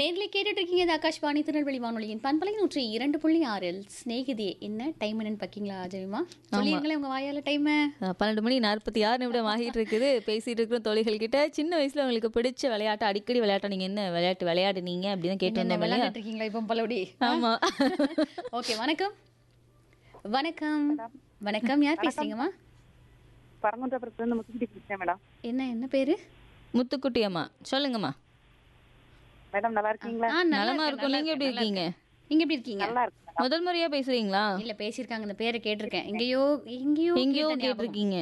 நேர்ல கேட்டுட்டு இருக்கீங்க இது ஆகாஷ்வாணி திருநெல்வேலி வானொலியின் பண்பலை நூற்றி இரண்டு புள்ளி ஆறில் ஸ்நேகிதி என்ன டைம் என்னன்னு பாக்கீங்களா ஜெயமா சொல்லிருங்களேன் உங்க வாயால டைம் அஹ் பன்னெண்டு மணி நாற்பத்தி ஆறு நிமிடம் ஆகிட்டு இருக்குது பேசிட்டு இருக்கிற தோழிகள் கிட்ட சின்ன வயசுல உங்களுக்கு பிடிச்ச விளையாட்டு அடிக்கடி விளையாட்டா நீங்க என்ன விளையாட்டு விளையாடுனீங்க அப்படின்னு கேட்டு என்ன வந்தோம் இல்லையா விளையாண்டுட்டு இருக்கீங்களா இப்போ பல்லபடி ஆமா ஓகே வணக்கம் வணக்கம் வணக்கம் யார் பேசுறீங்கம்மா பரமந்தபுரத்துல முத்துக்குட்டி பேசுறேன் மேடம் என்ன என்ன பேரு முத்துக்குட்டி அம்மா சொல்லுங்கம்மா மேடம் நல்லா இருக்கீங்களா ஆ, நல்லா நலமா இருக்கேன், இருக்கும் நல்லா நீங்க எப்படி இருக்கேன், நல்லா இருக்கீங்க இருக்கேன். நீங்க எப்படி இருக்கீங்க நல்லா இருக்கு மேடம் முதல் முறையா பேசுறீங்களா இல்ல பேசியிருக்காங்க இந்த பேரை கேட்டிருக்கேன் எங்கேயோ எங்கேயோ எங்கேயோ கேட்ட ஞாபகம். கேட்டிருக்கீங்க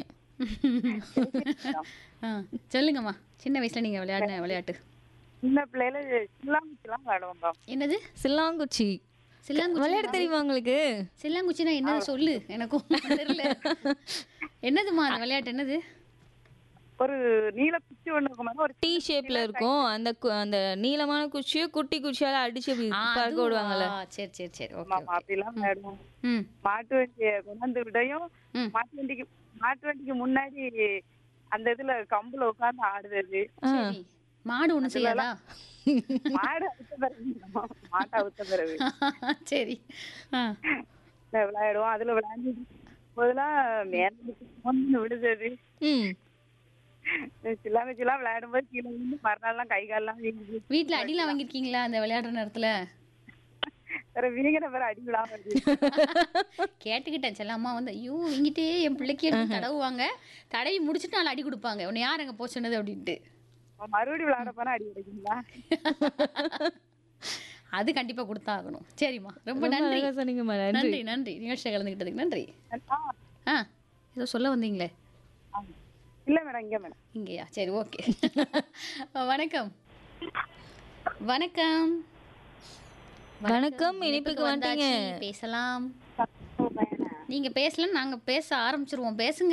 ஆ, சொல்லுங்கம்மா சின்ன வயசுல நீங்க விளையாடின விளையாட்டு சின்ன பிள்ளையில சில்லாங்குச்சிலாம் விளையாடுவோம் மேம் என்னது சில்லாங்குச்சி சில்லாங்குச்சி விளையாட தெரியுமா உங்களுக்கு சில்லாங்குச்சினா என்னது சொல்லு எனக்கும் தெரியல என்னதுமா அந்த விளையாட்டு என்னது ஒரு நீல குச்சி ஒண்ணு இருக்கும் மேடம் ஒரு டீ ஷேப்ல இருக்கும் அந்த கு- அந்த நீளமான குச்சியை குட்டி குச்சியால அடிச்சு அப்படி ஆ, பறக்க அதுவா? விடுவாங்கல்ல சரி சரி சரி ஓகே மாமா அப்படிலாம் விளையாடுவோம் ம் மாட்டு வண்டியை கொண்டாந்து விடையும் ம். மாட்டு வண்டிக்கு மாட்டு வண்டிக்கு முன்னாடி அந்த இதுல கம்புல உட்கார்ந்து ஆடுறது சரி மாடு ஒண்ணு செய்யாதா மாடு அவுத்த பிறகு மேடம். மாட்டை அவுத்த பிறகு சரி ஆ இந்த விளையாடுவோம் அதுல விளையாண்டு போதெல்லாம் மேல வந்து விழுதது ம் சில்லாங்குச்சிலாம் விளையாடும் போது கீழே விழுந்து மறுநாள்லாம் கை கால்லாம் வீங்குது வீட்ல அடிலாம் வாங்கியிருக்கீங்களா அந்த விளையாடுற நேரத்துல வேற வீங்கின பிறகு அடி விழாம இருக்கு கேட்டுக்கிட்டேன் சில அம்மா வந்து ஐயோ இங்கிட்டே என் பிள்ளைக்கு எடுத்து தடவுவாங்க தடவி முடிச்சுட்டு நாலு அடி கொடுப்பாங்க உன்னை யார் அங்க போக சொன்னது அப்படின்ட்டு மறுபடியும் விளையாட போனா அடி கிடைக்குங்களா அது கண்டிப்பா கொடுத்தா ஆகணும் சரிம்மா ரொம்ப ரொம்ப நன்றி அழகா சொன்னீங்கம்மா நன்றி நன்றி நன்றி நிகழ்ச்சியை கலந்துக்கிட்டதுக்கு நன்றி ஆ, ஆ ஏதோ சொல்ல வந்தீங்களே ஆ. இல்ல மேடம் இங்க மேடம் இங்கேயா சரி ஓகே வணக்கம் வணக்கம் வணக்கம் இனிப்புக்கு வந்துட்டீங்க வந்தாச்சு. பேசலாம் நீங்க பேசலாம் நாங்க பேச ஆரம்பிச்சிருவோம் பேசுங்க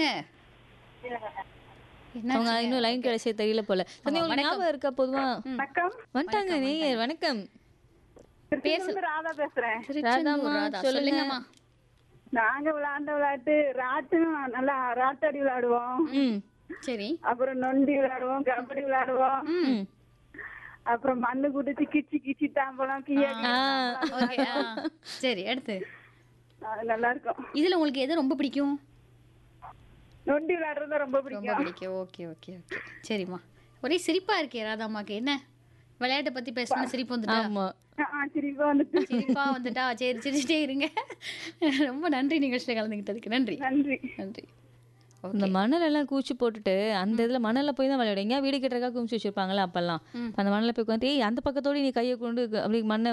என்ன அவங்க இன்னும் லைன் கிடைச்சே தெரியல போல சந்தி உங்களுக்கு ஞாபகம் இருக்கா பொதுவா வணக்கம் வந்துட்டாங்க நேயர் வணக்கம் திருச்சியிலிருந்து ராதா பேசுறேன் திருச்செந்தூர் ராதா சொல்லுங்கம்மா நாங்க விளையாண்ட விளையாட்டு ராட்டுன்னு நல்லா ராட்டடி விளையாடுவோம் ம் சரி அப்புறம் நொண்டி விளையாடுவோம் கபடி விளையாடுவோம் ம் அப்புறம் மண்ணு குடிச்சு கிச்சி கிச்சி தாம்பலம் கியா ஓகே சரி அடுத்து அது நல்லா இருக்கும் இதுல உங்களுக்கு எது ரொம்ப பிடிக்கும் நொண்டி விளையாடுறது ரொம்ப ரொம்ப பிடிக்கும் பிடிக்கும் ஓகே ஓகே ஓகே சரிம்மா ஒரே சிரிப்பா இருக்கே ராதாம்மாக்கு என்ன விளையாட்டை பத்தி பேசணும் சிரிப்பு வந்துட்டா ஆமா ஆ சிரிப்பா வந்துட்டு சிரிப்பா வந்துட்டா சரி சிரிச்சிட்டே இருங்க ரொம்ப நன்றி நிகழ்ச்சியில் கலந்துக்கிட்டதுக்கு நன்றி நன்றி நன்றி இந்த மணல் எல்லாம் கூச்சி போட்டுட்டு அந்த இதுல மணல்ல போய் தான் விளையாடும் எங்கேயா வீடு கட்டுறக்கா குமிச்சு வச்சிருப்பாங்கல்ல அப்பெல்லாம் அந்த மணல்ல போய் உட்காந்து ஏய் அந்த பக்கத்தோட நீ கையை கொண்டு அப்படி மண்ணை